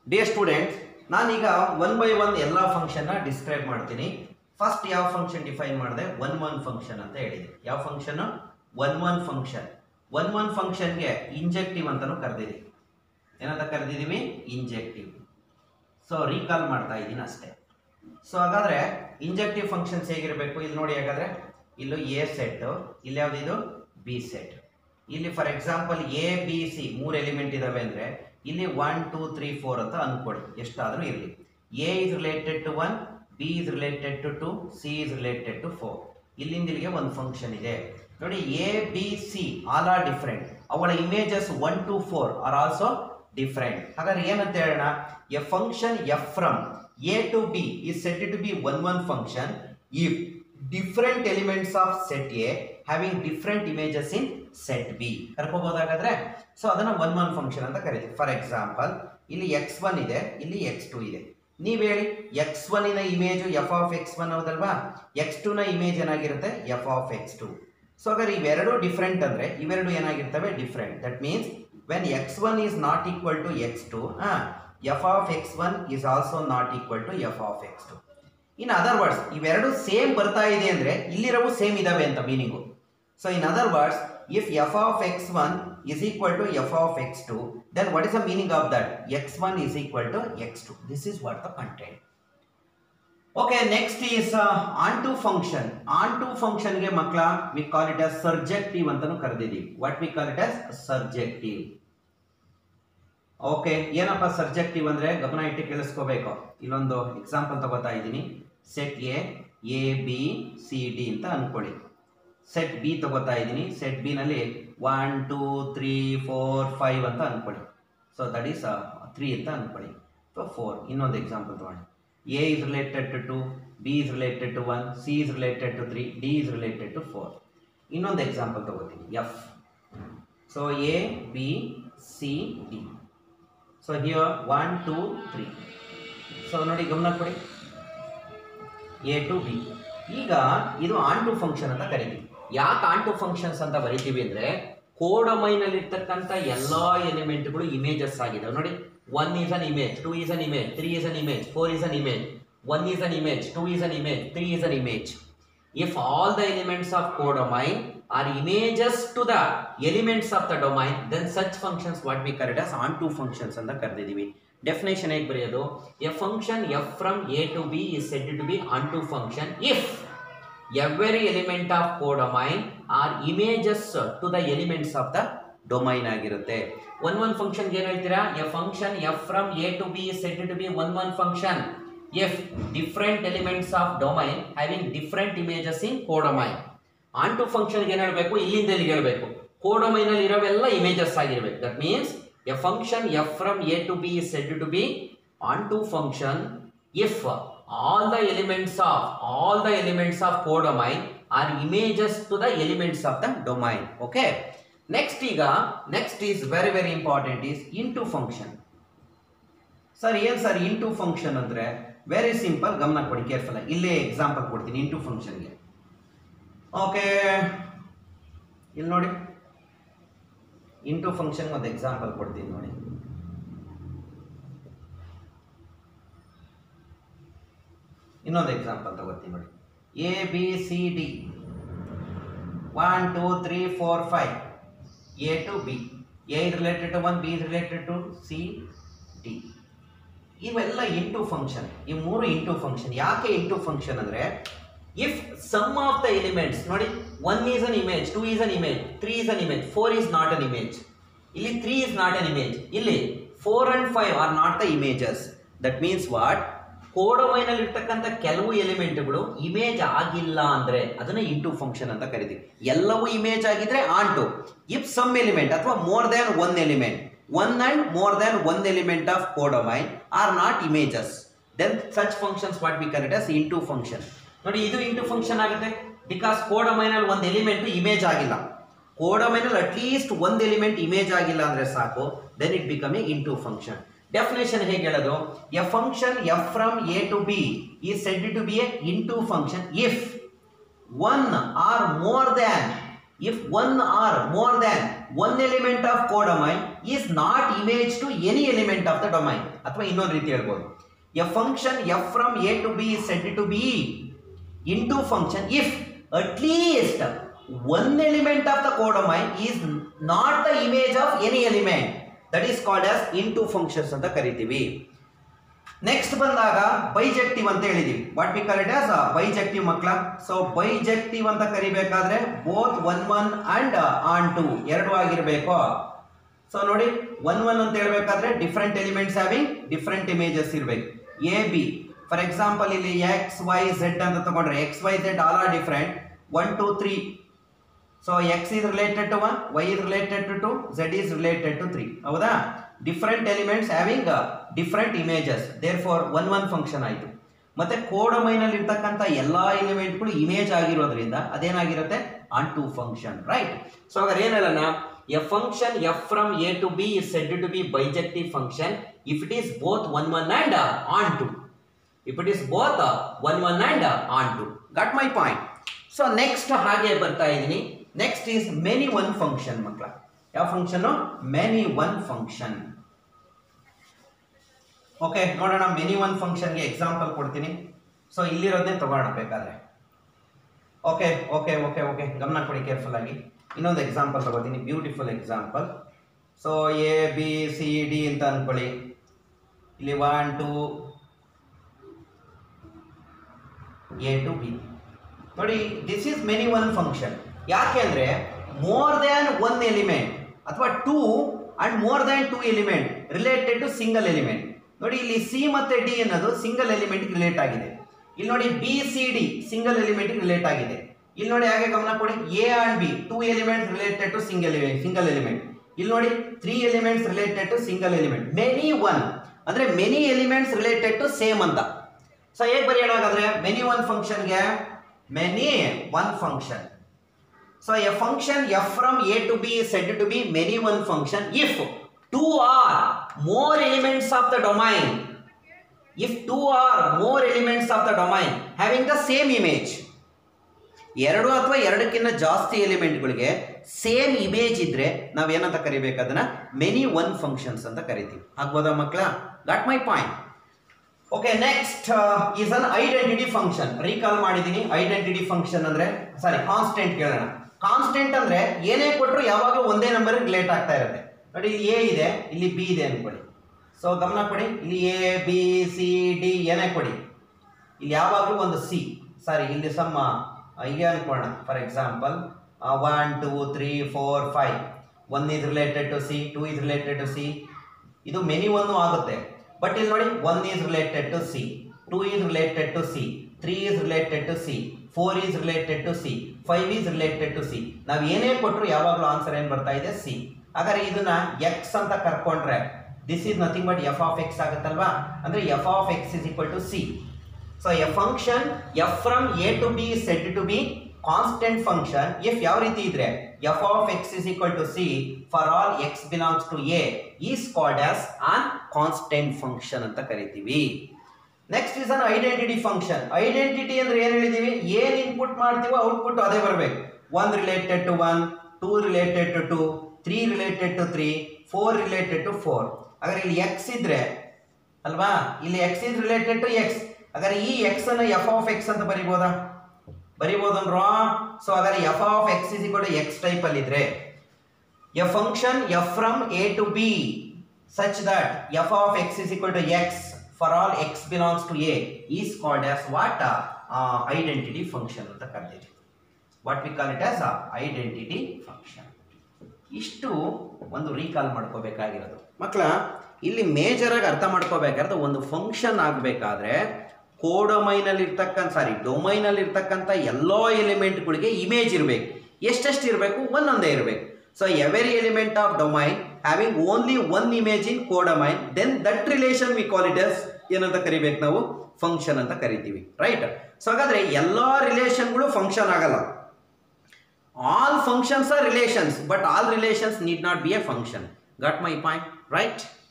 dear students ನಾನೀಗ one by one ಎಲ್ಲ ಫಂಕ್ಷನ್ನ ಡಿಸ್ಕ್ರೈಬ್ ಮಾಡ್ತೀನಿ ಫಸ್ಟ್ ಯಾವ ಫಂಕ್ಷನ್ ಡಿಫೈನ್ ಮಾಡಿದೆ ಒನ್ ಒನ್ ಫಂಕ್ಷನ್ ಅಂತ ಹೇಳಿದೆ ಯಾವ function one one function one one ಫಂಕ್ಷನ್ಗೆ ಇಂಜೆಕ್ಟಿವ್ ಅಂತಲೂ ಕರೆದಿದ್ದೀವಿ ಏನಂತ ಕರೆದಿದ್ದೀವಿ ಇಂಜೆಕ್ಟಿವ್ ಸೊ ರೀಕಾಲ್ ಮಾಡ್ತಾ ಇದ್ದೀನಿ ಅಷ್ಟೇ ಸೊ ಹಾಗಾದ್ರೆ ಇಂಜೆಕ್ಟಿವ್ ಫಂಕ್ಷನ್ಸ್ ಹೇಗಿರಬೇಕು ಇಲ್ಲಿ ನೋಡಿ ಹಾಗಾದ್ರೆ ಇಲ್ಲೂ ಎ ಸೆಟ್ ಇಲ್ಲಿ ಯಾವ್ದಿದು ಬಿ ಸೆಟ್ ಇಲ್ಲಿ for example A B C ಮೂರು ಎಲಿಮೆಂಟ್ ಇದಾವೆ ಅಂದ್ರೆ ಇಲ್ಲಿ ಒನ್ ಟೂ ತ್ರೀ ಫೋರ್ ಅಂತ ಅನ್ಕೊಳ್ಳಿ ಎಷ್ಟಾದರೂ ಇರಲಿ A is related to one B is related to two C is related to four ಇಲ್ಲಿಂದ ಇಲ್ಲಿಗೆ ಒಂದು ಫಂಕ್ಷನ್ ಇದೆ ನೋಡಿ A B C all are different ಅವಳ images one two four are also different ಹಾಗಾದ್ರೆ ಏನಂತ ಹೇಳೋಣ a function F from A to B is said to be one one function if different elements of set A having different images in set B ಕರ್ಕೋಬಹುದಾಗಾದ್ರೆ so ಅದನ್ನ one one function ಅಂತ ಕರಿತೀವಿ for example ಇಲ್ಲಿ X one ಇದೆ ಇಲ್ಲಿ X two ಇದೆ ನೀವ್ ಹೇಳಿ ಎಕ್ಸ್ ಒನ್ನಿನ image F of X one ಹೌದಲ್ವಾ ಎಕ್ಸ್ ಟು ನ ಇಮೇಜ್ ಏನಾಗಿರುತ್ತೆ F of X two so ಹಾಗಾದ್ರೆ ಇವೆರಡು ಡಿಫ್ರೆಂಟ್ ಅಂದ್ರೆ ಇವೆರಡು ಏನಾಗಿರ್ತವೆ different that means when X one is not equal to X two F of X one is also not equal to F of X two in other words ಇವೆರಡು same ಬರ್ತಾ ಇದೆ ಅಂದ್ರೆ ಇಲ್ಲಿರವು ಸೇಮ್ ಇದಾವೆ ಅಂತ meaning so in other words if F of X one is equal to f of x2 then what is the meaning of that x1 is equal to x2 this is what the content okay next is uh, onto function onto function ಗೆ ಮಕ್ಕಳ we call it as surjective ಅಂತಾನು ಕರೆದಿದ್ದೀವಿ what we call it as surjective okay ಏನಪ್ಪ surjective ಅಂದ್ರೆ ಗಮನ ಇಟ್ಟು ಕೇಳಿಸ್ಕೋಬೇಕು ಇಲ್ಲೊಂದು example ತಗೋತಾ ಇದ್ದೀನಿ set A A B C D ಅಂತ ಅನ್ಕೊಳ್ಳಿ ಸೆಟ್ ಬಿ ತಗೋತಾ ಇದ್ದೀನಿ ಸೆಟ್ ಬಿ ನಲ್ಲಿ one two three four five ಅಂತ ಅನ್ಕೊಳ್ಳಿ ಸೊ ದಟ್ ಈಸ್ ತ್ರೀ ಅಂತ ಅನ್ಕೊಳ್ಳಿ ಸೊ ಫೋರ್ ಇನ್ನೊಂದು ಎಕ್ಸಾಂಪಲ್ ತಗೊಳ್ಳಿ A is related to two B is related to one C is related to three D is related to four ಇನ್ನೊಂದು example ತಗೋತೀನಿ F so A B C D so here one two three so ನೋಡಿ ಗಮನ ಕೊಡಿ A to B ಈಗ ಇದು on onto function ಅಂತ ಕರಿತೀವಿ ಯಾಕೆ ಆನ್ ಟು ಫಂಕ್ಷನ್ಸ್ ಅಂತ ಬರಿತೀವಿ ಅಂದ್ರೆ ಕೋಡಮೈನಲ್ಲಿ ಇರ್ತಕ್ಕಂಥ ಎಲ್ಲಾ ಎಲಿಮೆಂಟ್ಗಳು ಇಮೇಜಸ್ ಆಗಿದಾವೆ ನೋಡಿ one is an image two is an image three is an image four is an image one is an image two is an image three is an image if all the elements of codomain are images to the elements of the domain then such functions what we call it as onto functions ಅಂತ ಕರೆದಿದ್ದೀವಿ definition ಹೇಗೆ ಬರೆಯೋದು a function F from A to B is said to be onto function if every element of codomain are images to the elements of the domain ಆಗಿರುತ್ತೆ one one function ಏನು ಹೇಳ್ತೀರಾ a function F from A to B is said to be one one function if different elements of domain having different images in codomain onto function ಏನು ಹೇಳಬೇಕು ಇಲ್ಲಿಂದ ಇಲ್ಲಿಗೆ ಹೇಳಬೇಕು codomain ಅಲ್ಲಿ ಇರೋವೆಲ್ಲ ಇಮೇಜಸ್ ಆಗಿರಬೇಕು that means a function F from A to B is said to be onto function if all the elements of all the elements of codomain are images to the elements of the domain okay next ಈಗ next is very very important is into function sir ಏನು sir into function ಅಂದರೆ very simple ಗಮನ ಕೊಡಿ careful ಆಗಿ ಇಲ್ಲೇ example ಕೊಡ್ತೀನಿ into ಫಂಕ್ಷನ್ಗೆ okay ಇಲ್ಲಿ ನೋಡಿ ಇಂಟು ಫಂಕ್ಷನ್ ಒಂದು ಎಕ್ಸಾಂಪಲ್ ಕೊಡ್ತೀನಿ ನೋಡಿ ಇನ್ನೊಂದು ಎಕ್ಸಾಂಪಲ್ ತಗೋತೀನಿ ನೋಡಿ A B C D one two three four five A to B A is related to one B is related to C D ಇವೆಲ್ಲ ಇಂಟು ಫಂಕ್ಷನ್ ಈ ಮೂರು ಇಂಟು ಫಂಕ್ಷನ್ ಯಾಕೆ ಇಂಟು ಫಂಕ್ಷನ್ ಅಂದ್ರೆ if some of the elements ನೋಡಿ one is an image two is an image three is an image four is not an image ಇಲ್ಲಿ three is not an image ಇಲ್ಲಿ four and five are not the images that means what ಕೋಡಮೈನಲ್ಲಿ ಇರ್ತಕ್ಕಂಥ ಕೆಲವು ಎಲಿಮೆಂಟ್ಗಳು image ಆಗಿಲ್ಲ ಅಂದ್ರೆ ಅದನ್ನ into function ಅಂತ ಕರಿತೀವಿ ಎಲ್ಲವೂ ಇಮೇಜ್ ಆಗಿದ್ರೆ ಆಂಟು ಇಫ್ ಸಮ್ ಎಲಿಮೆಂಟ್ ಅಥವಾ more than one element one and more than one element of codomain are not images then such functions what we call it as into function ನೋಡಿ ಇದು into function ಆಗುತ್ತೆ because ಕೋಡಮೈನಲ್ಲಿ ಒಂದು element image ಆಗಿಲ್ಲ ಕೋಡಮೈನಲ್ಲಿ at least ಒಂದು element image ಆಗಿಲ್ಲ ಅಂದ್ರೆ ಸಾಕು then it become a into function definition ಹೇಗೆ ಹೇಳೋದು a function F from A to B is said to B a into function if one or more than if one or more than one element of codomain is not image to any element of the domain ಅಥವಾ ಇನ್ನೊಂದು ರೀತಿ ಹೇಳ್ಬೋದು a function F from A to B said to be into function if at least one element of the codomain is not the image of any element that is called as into functions ಅಂತ ಕರಿತೀವಿ next ಬಂದಾಗ bijective ಅಂತ ಹೇಳಿದೀವಿ what we call it as bijective ಮಕ್ಕಳ so bijective ಅಂತ ಕರಿಬೇಕಾದ್ರೆ both one one and onto ಎರಡು ಆಗಿರಬೇಕು ಸೊ ನೋಡಿ ಒನ್ ಒನ್ ಅಂತ ಹೇಳ್ಬೇಕಾದ್ರೆ different elements having different images ಇರಬೇಕು ಎ ಬಿ ಫಾರ್ ಎಕ್ಸಾಂಪಲ್ ಇಲ್ಲಿ ಎಕ್ಸ್ ವೈ ಝೆಡ್ ಅಂತ ತಗೊಂಡ್ರೆ X Y Z all are different one two three so X is related to one Y is related to two Z is related to three ಹೌದಾ different elements having different images therefore one one function ಆಯಿತು ಮತ್ತೆ ಕೋಡಮೈನಲ್ಲಿ ಇರ್ತಕ್ಕಂಥ ಎಲ್ಲ ಎಲಿಮೆಂಟ್ಗಳು image ಆಗಿರೋದ್ರಿಂದ ಅದೇನಾಗಿರುತ್ತೆ onto function right so ಹಾಗಾದ್ರೆ ಏನ್ ಹೇಳೋಣ a function F from A to B is said to be bijective function if it is both one one and onto if it is both one one and onto got my point so next ಹಾಗೆ ಬರ್ತಾ ಇದ್ದೀನಿ next is many one function ಮಕ್ಕಳ ಯಾವ function many one function okay ನೋಡೋಣ many one ಫಂಕ್ಷನ್ಗೆ example ಕೊಡ್ತೀನಿ so ಇಲ್ಲಿರೋದನ್ನೇ ತಗೋಣ ಬೇಕಾದ್ರೆ ಓಕೆ ಓಕೆ ಓಕೆ ಓಕೆ ಗಮನ ಕೊಡಿ ಕೇರ್ಫುಲ್ ಆಗಿ ಇನ್ನೊಂದು ಎಕ್ಸಾಂಪಲ್ ತಗೋತೀನಿ beautiful example so A B C D ಅಂತ ಅನ್ಕೊಳ್ಳಿ ಇಲ್ಲಿ one two A to B ನೋಡಿ this is many one function ಯಾಕೆ ಅಂದರೆ ಮೋರ್ ದ್ಯಾನ್ ಒನ್ ಎಲಿಮೆಂಟ್ ಅಥವಾ two and more than two element related to single element ನೋಡಿ ಇಲ್ಲಿ C ಮತ್ತೆ ಡಿ ಅನ್ನೋದು ಸಿಂಗಲ್ ಎಲಿಮೆಂಟ್ ರಿಲೇಟ್ ಆಗಿದೆ ಇಲ್ಲಿ ನೋಡಿ B C D single element relate ಆಗಿದೆ ಇಲ್ಲಿ ನೋಡಿ ಹಾಗೆ ಗಮನ ಕೊಡಿ A and B two elements related to single single element ಇಲ್ಲಿ ನೋಡಿ three elements related to single element many one ಅಂದ್ರೆ many elements related to same ಅಂತ ಸೊ ಹೇಗೆ ಬರೆಯೋಣ ಹಾಗಾದ್ರೆ ಮೆನಿ ಒನ್ ಫಂಕ್ಷನ್ಗೆ many one function so a function F from A to B said to be many one function if two or more elements of the domain if two or more elements of the domain having the same image ಎರಡು ಅಥವಾ ಎರಡಕ್ಕಿಂತ ಜಾಸ್ತಿ ಎಲಿಮೆಂಟ್ಗಳಿಗೆ same image ಇದ್ರೆ ನಾವೇನಂತ ಕರಿಬೇಕು ಅದನ್ನ many one functions ಅಂತ ಕರಿತೀವಿ ಆಗ್ಬೋದಾ ಮಕ್ಕಳ got my point okay next is an identity function recall ಮಾಡಿದೀನಿ ಐಡೆಂಟಿಟಿ ಫಂಕ್ಷನ್ ಅಂದ್ರೆ ಸಾರಿ ಕಾನ್ಸ್ಟೆಂಟ್ ಕೇಳೋಣ ಕಾನ್ಸ್ಟೆಂಟ್ ಅಂದ್ರೆ ಏನೇ ಕೊಟ್ಟರು ಯಾವಾಗಲೂ ಒಂದೇ ನಂಬರ್ ರಿಲೇಟ್ ಆಗ್ತಾ ಇರುತ್ತೆ ನೋಡಿ ಇಲ್ಲಿ ಎ ಇದೆ ಇಲ್ಲಿ ಬಿ ಇದೆ ಅನ್ಕೊಳ್ಳಿ ಸೊ ಗಮನ ಕೊಡಿ ಇಲ್ಲಿ ಎ ಬಿ ಸಿ ಡಿ ಏನೇ ಕೊಡಿ ಇಲ್ಲಿ ಯಾವಾಗಲೂ ಒಂದು ಸಿ ಸಾರಿ ಇಲ್ಲಿ ಸಮ್ಮ ಹೀಗೆ ಅನ್ಕೊಳ್ಳೋಣ for example one two three four five one is related to C two is related to C ಇದು ಮೆನಿ ಒನ್ನು ಆಗುತ್ತೆ ಬಟ್ ಇಲ್ಲಿ ನೋಡಿ one is related to C two is related to C three is related to C four is related to C five is related to C ನಾವು ಏನೇ ಕೊಟ್ಟರು ಯಾವಾಗಲೂ answer ಏನು ಬರ್ತಾ ಇದೆ ಸಿ ಹಾಗಾದ್ರೆ ಇದನ್ನ ಎಕ್ಸ್ ಅಂತ ಕರ್ಕೊಂಡ್ರೆ this is nothing but f of x ಆಗುತ್ತಲ್ವಾ ಅಂದ್ರೆ f of x is equal to C so a function F from A to B set to B constant function if ಯಾವ ರೀತಿ ಇದ್ರೆ f of x is equal to C for all x belongs to A is called as an constant function ಅಂತ ಕರಿತೀವಿ next is an identity function identity ಅಂದ್ರೆ ಏನ್ ಹೇಳಿದೀವಿ ಏನ್ input ಮಾಡ್ತೀವೋ ಔಟ್ಪುಟ್ ಅದೇ ಬರಬೇಕು one related to one two related to two three related to three four related to four ಹಾಗಾದ್ರೆ ಇಲ್ಲಿ ಎಕ್ಸ್ ಇದ್ರೆ ಅಲ್ವಾ ಇಲ್ಲಿ x is related to x ಹಾಗಾದ್ರೆ ಈ ಎಕ್ಸ್ ಅನ್ನು ಎಫ್ ಆಫ್ ಎಕ್ಸ್ ಅಂತ ಬರಿಬೋದಾ ಬರಿಬೋದನ್ರಾ ಸೊ ಹಾಗಾದ್ರೆ f of x is equal to x type ಅಲ್ಲಿ ಇದ್ರೆ a function F from A to B such that f of x is equal to x for all x belongs to A is called as what identity function ಅಂತ ಕರಿತೀವಿ what we call it as identity function ಇಷ್ಟು ಒಂದು recall ಮಾಡ್ಕೋಬೇಕಾಗಿರೋದು ಮಕ್ಕಳ ಇಲ್ಲಿ major ಆಗಿ ಅರ್ಥ ಮಾಡ್ಕೋಬೇಕಾದ್ರೆ ಒಂದು function ಆಗಬೇಕಾದ್ರೆ ಕೋಡೊಮೈನಲ್ಲಿ ಇರ್ತಕ್ಕಂಥ ಸಾರಿ ಡೊಮೈನಲ್ಲಿ ಇರ್ತಕ್ಕಂಥ ಎಲ್ಲೋ ಎಲಿಮೆಂಟ್ಗಳಿಗೆ ಇಮೇಜ್ ಇರಬೇಕು ಎಷ್ಟೆಷ್ಟು ಇರಬೇಕು ಒಂದೊಂದೇ ಇರಬೇಕು so every element of domain having only one image in codomain then that relation we call it as ಏನಂತ ಕರಿಬೇಕು ನಾವು ಫಂಕ್ಷನ್ ಅಂತ ಕರಿತೀವಿ ರೈಟ್ ಸೊ ಹಾಗಾದ್ರೆ ಎಲ್ಲ ರಿಲೇಷನ್ಗಳು ಫಂಕ್ಷನ್ ಆಗಲ್ಲ all functions are relations but all relations need not be a function got my point right